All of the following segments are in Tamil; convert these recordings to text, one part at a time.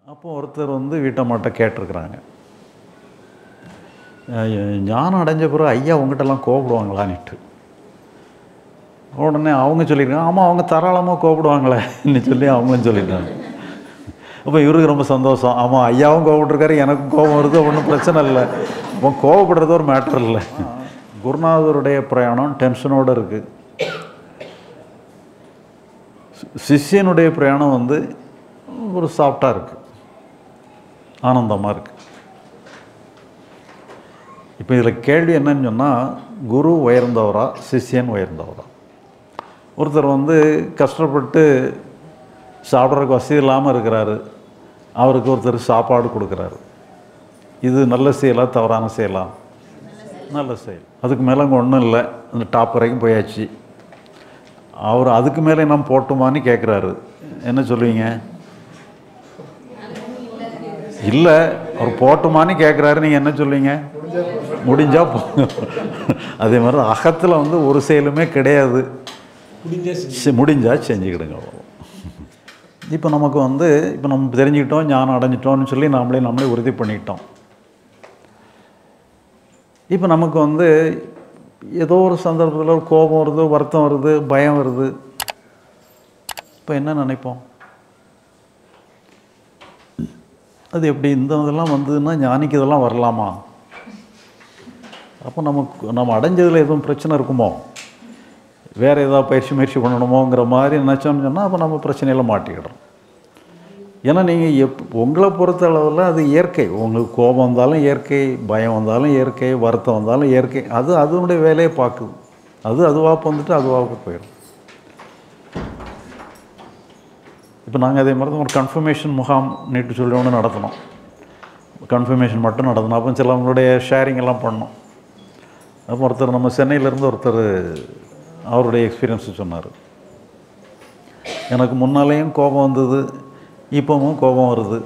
அப்போ ஒருத்தர் வந்து வீட்டம்மாட்ட கேட்டிருக்கிறாங்க அஹ் ஞானம் அடைஞ்ச பிறகு ஐயா உங்ககிட்டலாம் கோபப்படுவாங்களான்னுட்டு உடனே அவங்க சொல்லியிருக்காங்க ஆமாம் அவங்க தாராளமாக கோபப்படுவாங்களேன்னு சொல்லி அவங்களும் சொல்லிட்டாங்க அப்போ இவருக்கு ரொம்ப சந்தோஷம் ஆமாம் ஐயாவும் கோபப்பட்டிருக்காரு எனக்கும் கோபம் வருது ஒன்றும் பிரச்சனை இல்லை அப்போ கோபப்படுறது ஒரு மேட்டர் இல்லை குருநாதருடைய பிரயாணம் டென்ஷனோடு இருக்குது சிஷ்யனுடைய பிரயாணம் வந்து ஒரு சாஃப்டாக இருக்குது ஆனந்தமாக இருக்குது இப்போ இதில் கேள்வி என்னன்னு சொன்னால் குரு உயர்ந்தவரா சிஷ்யன் உயர்ந்தவரா ஒருத்தர் வந்து கஷ்டப்பட்டு சாப்பிட்றதுக்கு வசதி இல்லாமல் இருக்கிறாரு அவருக்கு ஒருத்தர் சாப்பாடு கொடுக்குறாரு இது நல்ல செயலா தவறான செயலா நல்ல செயல் அதுக்கு மேலே அங்கே ஒன்றும் இல்லை அந்த டாப் வரைக்கும் போயாச்சு அவர் அதுக்கு மேலே நம்ம போட்டுமான்னு கேட்குறாரு என்ன சொல்லுவீங்க இல்லை அவர் போட்டுமான்னு கேட்குறாரு நீங்கள் என்ன சொல்லுவீங்க முடிஞ்சா போங்க அதே மாதிரி தான் அகத்தில் வந்து ஒரு செயலுமே கிடையாது செ- முடிஞ்சா செஞ்சுக்கிடுங்க அவ்வளோ இப்போ நமக்கு வந்து இப்போ நம்ம தெரிஞ்சுக்கிட்டோம் ஞானம் அடைஞ்சிட்டோம்னு சொல்லி நாமளே நம்மளே உறுதி பண்ணிக்கிட்டோம் இப்போ நமக்கு வந்து ஏதோ ஒரு சந்தர்ப்பத்தில் ஒரு கோபம் வருது வருத்தம் வருது பயம் வருது இப்போ என்ன நினைப்போம் அது எப்படி இந்த இதெல்லாம் வந்ததுன்னா ஞானிக்கு இதெல்லாம் வரலாமா அப்போ நமக்கு நம்ம அடைஞ்சதில் எதுவும் பிரச்சனை இருக்குமோ வேறு ஏதாவது பயிற்சி முயற்சி பண்ணணுமோங்கிற மாதிரி நினச்சோம்னு சொன்னால் அப்போ நம்ம பிரச்சனையில் மாட்டிக்கிடுறோம் ஏன்னா நீங்கள் எப் உங்களை பொறுத்த அளவில் அது இயற்கை உங்களுக்கு கோபம் வந்தாலும் இயற்கை பயம் வந்தாலும் இயற்கை வருத்தம் வந்தாலும் இயற்கை அது அதனுடைய வேலையை பார்க்குது அது அதுவாக வந்துட்டு அதுவாக போயிடும் இப்போ நாங்கள் அதே மாதிரி தான் ஒரு கன்ஃபர்மேஷன் முகாம் நேற்று சொல்லி ஒன்று நடத்தினோம் கன்ஃபர்மேஷன் மட்டும் நடத்தினோம் அப்போ சிலவங்களுடைய ஷேரிங் எல்லாம் பண்ணோம் அப்போ ஒருத்தர் நம்ம சென்னையிலேருந்து ஒருத்தர் அவருடைய எக்ஸ்பீரியன்ஸ் சொன்னார் எனக்கு முன்னாலேயும் கோபம் வந்தது இப்போவும் கோபம் வருது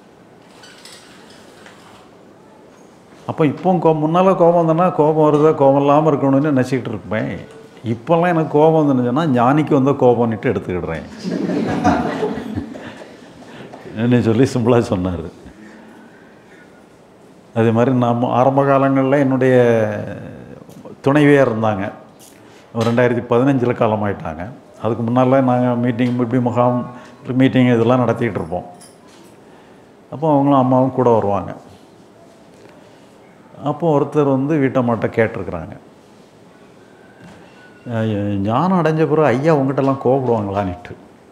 அப்போ இப்போவும் கோ முன்னால் கோபம் வந்தேன்னா கோபம் வருதா கோபம் இல்லாமல் இருக்கணும்னு நினச்சிக்கிட்டு இருப்பேன் இப்போல்லாம் எனக்கு கோபம் வந்துச்சுன்னா ஞானிக்கு வந்த கோபம்னுட்டு எடுத்துக்கிடுறேன் என்ன சொல்லி சிம்பிளாக சொன்னார் அதே மாதிரி நம்ம ஆரம்ப காலங்களில் என்னுடைய துணைவியாக இருந்தாங்க ஒரு ரெண்டாயிரத்தி பதினஞ்சில் காலமாயிட்டாங்க அதுக்கு முன்னால் நாங்கள் மீட்டிங் இப்படி முகாம் மீட்டிங் இதெல்லாம் நடத்திக்கிட்டு இருப்போம் அப்போ அவங்களும் அம்மாவும் கூட வருவாங்க அப்போ ஒருத்தர் வந்து வீட்டம்மாட்ட கேட்டிருக்கிறாங்க அஹ் ஞானம் அடைஞ்ச பிறகு ஐயா உங்ககிட்டலாம் கோபப்படுவாங்களான்னுட்டு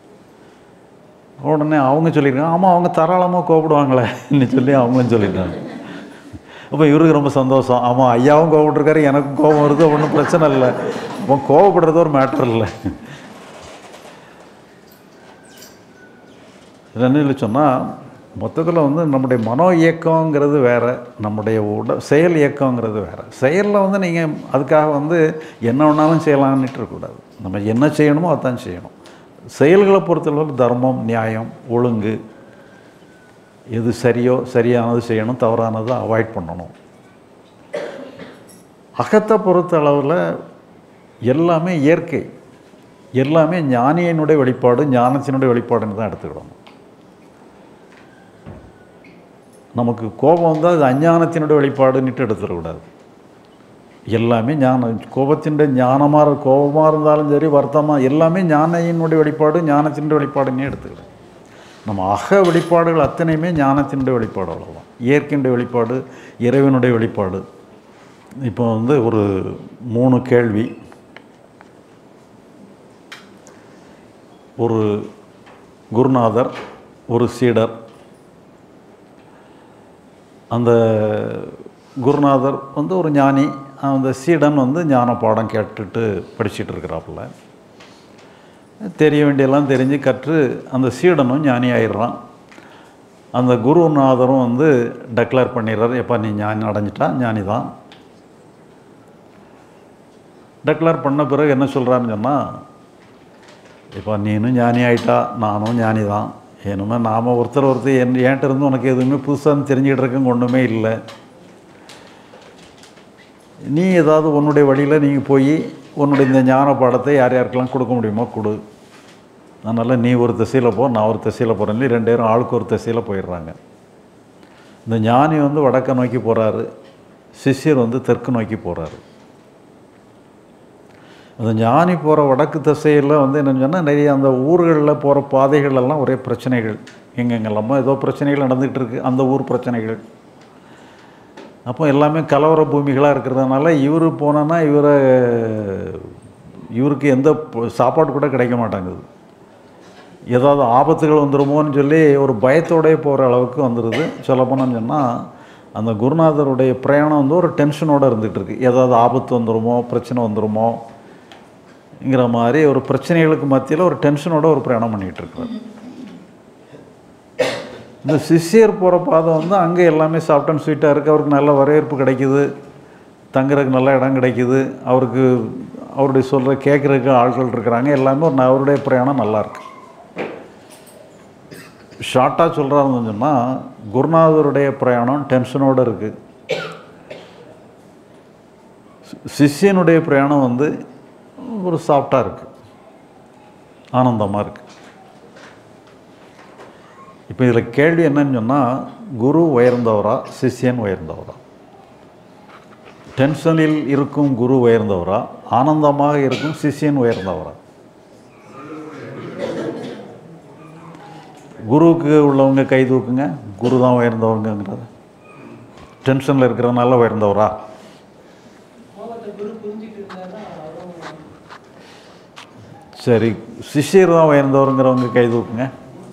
உடனே அவங்க சொல்லியிருக்காங்க ஆமாம் அவங்க தாராளமாக கோபப்படுவாங்களேன்னு சொல்லி அவங்களும் சொல்லிட்டாங்க அப்போ இவருக்கு ரொம்ப சந்தோஷம் ஆமாம் ஐயாவும் கோபப்பட்டிருக்காரு எனக்கும் கோபம் வருது ஒன்றும் பிரச்சனை இல்லை அப்போ கோபப்படுறது ஒரு மேட்டர் இல்லை என்ன சொன்னால் மொத்தத்தில் வந்து நம்முடைய மனோ இயக்கங்கிறது வேறு நம்முடைய உட செயல் இயக்கங்கிறது வேறு செயலில் வந்து நீங்கள் அதுக்காக வந்து என்ன வேணாலும் செய்யலான்னுட்டு இருக்கக்கூடாது நம்ம என்ன செய்யணுமோ அதான் செய்யணும் செயல்களை பொறுத்தளவுக்கு தர்மம் நியாயம் ஒழுங்கு எது சரியோ சரியானது செய்யணும் தவறானதை அவாய்ட் பண்ணணும் அகத்தை பொறுத்த அளவில் எல்லாமே இயற்கை எல்லாமே ஞானியினுடைய வெளிப்பாடு ஞானத்தினுடைய வெளிப்பாடுன்னு தான் எடுத்துக்கிடணும் நமக்கு கோபம் வந்தால் அது அஞ்ஞானத்தினுடைய வெளிப்பாடுன்னுட்டு எடுத்துடக்கூடாது எல்லாமே ஞானம் கோபத்தினுடைய ஞானமாக கோபமாக இருந்தாலும் சரி வருத்தமாக எல்லாமே ஞானியினுடைய வெளிப்பாடு ஞானத்தினுடைய வெளிப்பாடுன்னே எடுத்துக்கிடும் நம்ம அக வெளிப்பாடுகள் அத்தனையுமே ஞானத்தினுடைய வெளிப்பாடு அவ்வளோதான் இயற்கையினுடைய வெளிப்பாடு இறைவனுடைய வெளிப்பாடு இப்போ வந்து ஒரு மூணு கேள்வி ஒரு குருநாதர் ஒரு சீடர் அந்த குருநாதர் வந்து ஒரு ஞானி அந்த சீடன் வந்து ஞான பாடம் கேட்டுட்டு படிச்சிட்டு இருக்கிறாப்புல தெரிய வேண்டியெல்லாம் தெரிஞ்சு கற்று அந்த சீடனும் ஞானி ஆயிடுறான் அந்த குருநாதரும் வந்து டெக்ளேர் பண்ணிடுறாரு எப்போ நீ ஞானி அடைஞ்சிட்டா ஞானி தான் டெக்ளேர் பண்ண பிறகு என்ன சொல்கிறான்னு சொன்னால் இப்போ நீனும் ஞானி ஆயிட்டா நானும் ஞானி தான் ஏனுமே நாம் ஒருத்தர் ஒருத்தர் என் என்கிட்ட இருந்து உனக்கு எதுவுமே புதுசாக தெரிஞ்சுக்கிட்டு இருக்கங்க ஒன்றுமே இல்லை நீ ஏதாவது உன்னுடைய வழியில் நீங்கள் போய் உன்னுடைய இந்த ஞான பாடத்தை யார் யாருக்கெல்லாம் கொடுக்க முடியுமோ கொடு அதனால் நீ ஒரு திசையில் போ நான் ஒரு திசையில் போகிறேன் ரெண்டு பேரும் ஆளுக்கு ஒரு திசையில் போயிடுறாங்க இந்த ஞானி வந்து வடக்க நோக்கி போகிறாரு சிஷ்யர் வந்து தெற்கு நோக்கி போகிறாரு அந்த ஞானி போகிற வடக்கு திசையில் வந்து என்னன்னு சொன்னால் நிறைய அந்த ஊர்களில் போகிற பாதைகள் எல்லாம் ஒரே பிரச்சனைகள் எங்கெங்கெல்லாமோ ஏதோ பிரச்சனைகள் நடந்துகிட்டு இருக்கு அந்த ஊர் பிரச்சனைகள் அப்போ எல்லாமே கலவர பூமிகளாக இருக்கிறதுனால இவர் போனோன்னா இவரை இவருக்கு எந்த ப- சாப்பாடு கூட கிடைக்க மாட்டேங்குது ஏதாவது ஆபத்துகள் வந்துருமோன்னு சொல்லி ஒரு பயத்தோடயே போகிற அளவுக்கு வந்துடுது சொல்லப்போனோன்னு சொன்னால் அந்த குருநாதருடைய பிரயாணம் வந்து ஒரு டென்ஷனோடு இருந்துகிட்டு இருக்கு ஏதாவது ஆபத்து வந்துருமோ பிரச்சனை வந்துருமோங்கிற மாதிரி ஒரு பிரச்சனைகளுக்கு மத்தியில் ஒரு டென்ஷனோட ஒரு பிரயாணம் பண்ணிகிட்டு இருக்கிறார் இந்த சிஷ்யர் போகிற பாதை வந்து அங்கே எல்லாமே சாஃப்ட் அண்ட் ஸ்வீட்டாக இருக்குது அவருக்கு நல்ல வரவேற்பு கிடைக்குது தங்குறதுக்கு நல்ல இடம் கிடைக்குது அவருக்கு அவருடைய சொல்கிற கேட்குறதுக்கு ஆட்கள் இருக்கிறாங்க எல்லாமே ஒரு ந- அவருடைய பிரயாணம் நல்லா இருக்கு ஷார்ட்டாக சொல்கிறாருன்னு சொன்னால் குருநாதருடைய பிரயாணம் டென்ஷனோடு இருக்குது சிஷ்யனுடைய பிரயாணம் வந்து ஒரு சாஃப்டாக இருக்குது ஆனந்தமாக இருக்குது இப்போ இதில் கேள்வி என்னன்னு சொன்னால் குரு உயர்ந்தவரா சிஷ்யன் உயர்ந்தவரா டென்ஷனில் இருக்கும் குரு உயர்ந்தவரா ஆனந்தமாக இருக்கும் சிஷ்யன் உயர்ந்தவரா குருவுக்கு உள்ளவங்க கை தூக்குங்க குரு தான் உயர்ந்தவங்கிறது டென்ஷனில் இருக்கிறதுனால உயர்ந்தவரா சரி சிஷ்யர் தான் உயர்ந்தவருங்கிறவங்க கை தூக்குங்க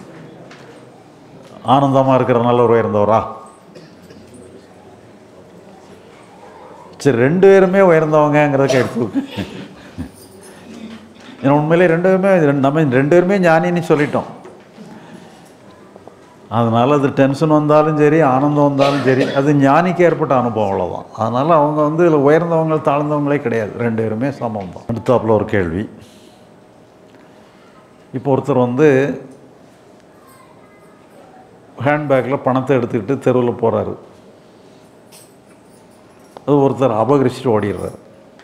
ஆனந்தமாக இருக்கிறனால ஒரு உயர்ந்தவரா சரி ரெண்டு பேருமே உயர்ந்தவங்கங்கிறத எடுத்து ஏன்னா உண்மையிலே ரெண்டு பேருமே ரெண்டு- நம்ம ரெண்டு பேருமே ஞானின்னு சொல்லிட்டோம் அதனால் அது டென்ஷன் வந்தாலும் சரி ஆனந்தம் வந்தாலும் சரி அது ஞானிக்கு ஏற்பட்ட அனுபவம் அவ்வளோதான் அதனால் அவங்க வந்து இதில் உயர்ந்தவங்க தாழ்ந்தவங்களே கிடையாது ரெண்டு பேருமே சமம் தான் அடுத்தாப்புல ஒரு கேள்வி இப்போ ஒருத்தர் வந்து ஹேண்ட்பேக்கில் பணத்தை எடுத்துக்கிட்டு தெருவில் போகிறாரு அது ஒருத்தர் அபகரிச்சுட்டு ஓடிடுறாரு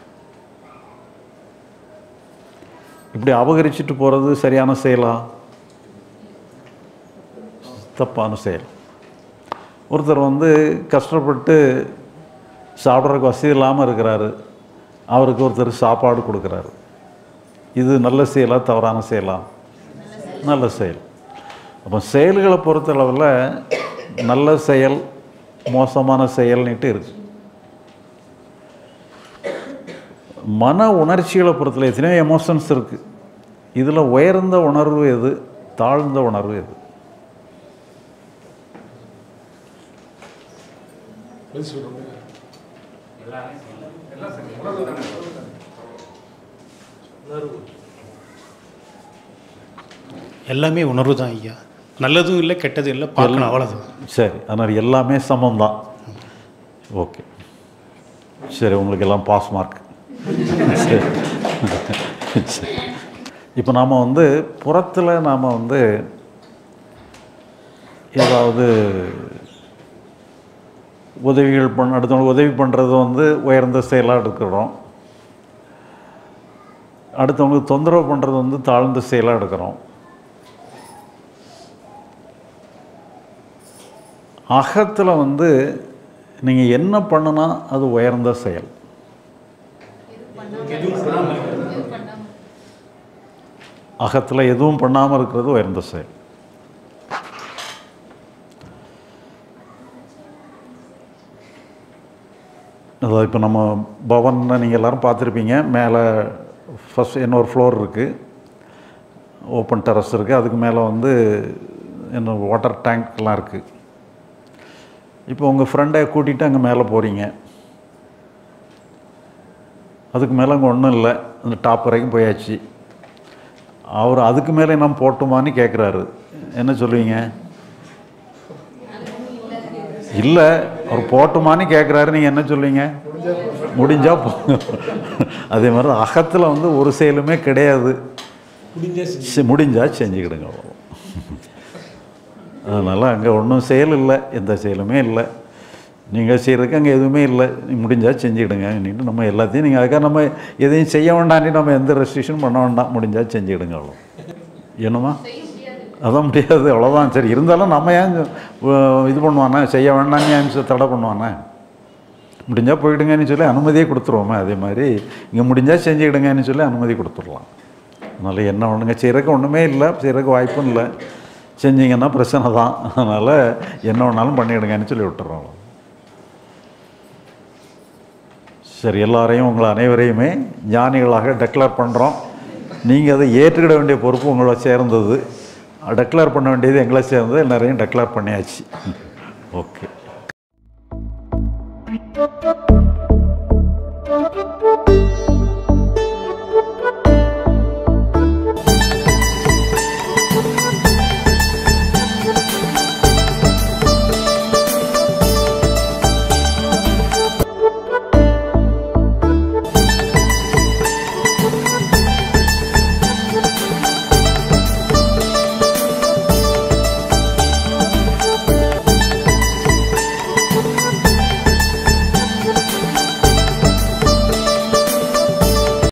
இப்படி அபகரிச்சுட்டு போகிறது சரியான செயலா தப்பான செயல் ஒருத்தர் வந்து கஷ்டப்பட்டு சாப்பிட்றதுக்கு வசதி இல்லாமல் இருக்கிறாரு அவருக்கு ஒருத்தர் சாப்பாடு கொடுக்குறாரு இது நல்ல செயலா தவறான செயலா நல்ல செயல் அப்போ செயல்களை பொறுத்தளவில் நல்ல செயல் மோசமான செயல்னுட்டு இருக்கு மன உணர்ச்சிகளை பொறுத்தல எத்தனையோ எமோஷன்ஸ் இருக்குது இதில் உயர்ந்த உணர்வு எது தாழ்ந்த உணர்வு எது எல்லாமே உணர்வு தான் ஐயா நல்லதும் இல்லை கெட்டதும் இல்லை பார்க்கணும் அவ்வளோதான் சரி அதனால் எல்லாமே சமம் தான் ஓகே சரி உங்களுக்கு எல்லாம் பாஸ் மார்க் சரி சரி. இப்போ நாம் வந்து புறத்தில் நாம் வந்து ஏதாவது உதவிகள் பண்ண அடுத்தவங்களுக்கு உதவி பண்ணுறது வந்து உயர்ந்த செயலாக எடுக்கிறோம் அடுத்தவங்களுக்கு தொந்தரவு பண்ணுறது வந்து தாழ்ந்த செயலாக எடுக்கிறோம் அகத்தில் வந்து நீங்கள் என்ன பண்ணுனா அது உயர்ந்த செயல் அகத்தில் எதுவும் பண்ணாமல் இருக்கிறது உயர்ந்த செயல் அதாவது இப்போ நம்ம பவனை நீங்கள் எல்லாரும் பார்த்துருப்பீங்க மேலே ஃபஸ்ட் இன்னொரு ஃப்ளோர் இருக்குது ஓப்பன் டெரஸ் இருக்குது அதுக்கு மேலே வந்து என்ன வாட்டர் டேங்க்லாம் இருக்குது இப்போ உங்கள் ஃப்ரெண்டை கூட்டிகிட்டு அங்கே மேலே போகிறீங்க அதுக்கு மேலே அங்கே ஒன்றும் இல்லை அந்த டாப் வரைக்கும் போயாச்சு அவர் அதுக்கு மேலே நம்ம போட்டுமான்னு கேட்குறாரு என்ன சொல்லுவீங்க இல்லை அவர் போட்டுமான்னு கேட்குறாரு நீங்கள் என்ன சொல்லுவீங்க முடிஞ்சா போ அதே மாதிரி அகத்தில் வந்து ஒரு செயலுமே கிடையாது செ- முடிஞ்சா செஞ்சுக்கிடுங்க அவ்வளோ அதனால் அங்கே ஒன்றும் செயல் இல்லை எந்த செயலுமே இல்லை நீங்கள் செய்கிறதுக்கு அங்கே எதுவுமே இல்லை முடிஞ்சால் செஞ்சுக்கிடுங்க அப்படின்ட்டு நம்ம எல்லாத்தையும் நீங்கள் அதுக்காக நம்ம எதையும் செய்ய வேண்டாம்னு நம்ம எந்த ரெஸ்ட்ரிக்ஷன் பண்ண வேண்டாம் முடிஞ்சால் செஞ்சுக்கிடுங்க அவ்வளோ என்னம்மா அதான் முடியாது அவ்வளோதான் சரி இருந்தாலும் நம்ம ஏன் அஹ், இது பண்ணுவானே செய்ய வேண்டாம்னு ஏன் தடை பண்ணுவானே முடிஞ்சால் போயிடுங்கன்னு சொல்லி அனுமதியே கொடுத்துருவோமே அதே மாதிரி இங்கே முடிஞ்சால் செஞ்சுக்கிடுங்கன்னு சொல்லி அனுமதி கொடுத்துடலாம் அதனால் என்ன ஒன்றுங்க செய்கிறக்கு ஒன்றுமே இல்லை செய்கிறக்கு வாய்ப்பும் இல்லை செஞ்சீங்கன்னா பிரச்சனை தான் அதனால் என்ன வேணாலும் பண்ணிவிடுங்கன்னு சொல்லி விட்டுறோம் சரி எல்லாரையும் உங்களை அனைவரையுமே ஞானிகளாக டெக்ளேர் பண்ணுறோம் நீங்கள் அதை ஏற்றுக்கிட வேண்டிய பொறுப்பு உங்களை சேர்ந்தது டெக்ளேர் பண்ண வேண்டியது எங்களை சேர்ந்தது எல்லாரையும் டெக்ளேர் பண்ணியாச்சு ஓகே